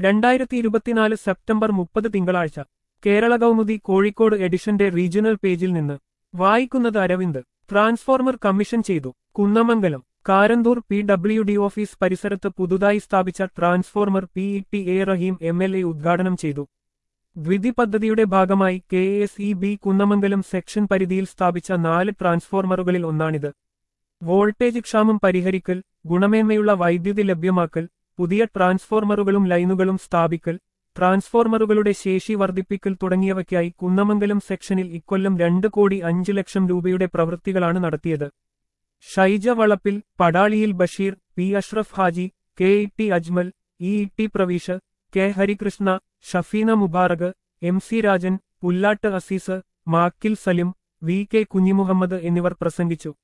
രണ്ടായിരത്തി ഇരുപത്തിനാല് സെപ്റ്റംബർ മുപ്പത് തിങ്കളാഴ്ച കേരള കൗമുദി കോഴിക്കോട് എഡിഷന്റെ റീജിയണൽ പേജിൽ നിന്ന് വായിക്കുന്നത് അരവിന്ദ് ട്രാൻസ്ഫോർമർ കമ്മീഷൻ ചെയ്തു Kunnamangalam Karanthur P W D office പരിസരത്ത് പുതുതായി സ്ഥാപിച്ച transformer P E T A Rahim M L A ഉദ്ഘാടനം ചെയ്തു ദ്വിതി പദ്ധതിയുടെ ഭാഗമായി K S E B Kunnamangalam section പരിധിയിൽ സ്ഥാപിച്ച നാല് ട്രാൻസ്ഫോർമറുകളിൽ ഒന്നാണിത് വോൾട്ടേജ് ക്ഷാമം പരിഹരിക്കൽ ഗുണമേന്മയുള്ള വൈദ്യുതി ലഭ്യമാക്കൽ പുതിയ ട്രാൻസ്ഫോർമറുകളും ലൈനുകളും സ്ഥാപിക്കൽ ട്രാൻസ്ഫോർമറുകളുടെ ശേഷി വർദ്ധിപ്പിക്കൽ തുടങ്ങിയവയ്ക്കായി കുന്നമംഗലം സെക്ഷനിൽ ഇക്കൊല്ലം രണ്ട് കോടി അഞ്ച് ലക്ഷം രൂപയുടെ പ്രവൃത്തികളാണ് നടത്തിയത് Shaija Valappil Padaliyil Basheer P Ashraf Haji K E T Ajmal E E T Praveesh K Harikrishna Shafeena Mubarak M C Rajan Pullat Azeez Makkil Salim V K Kunhimuhammad എന്നിവർ പ്രസംഗിച്ചു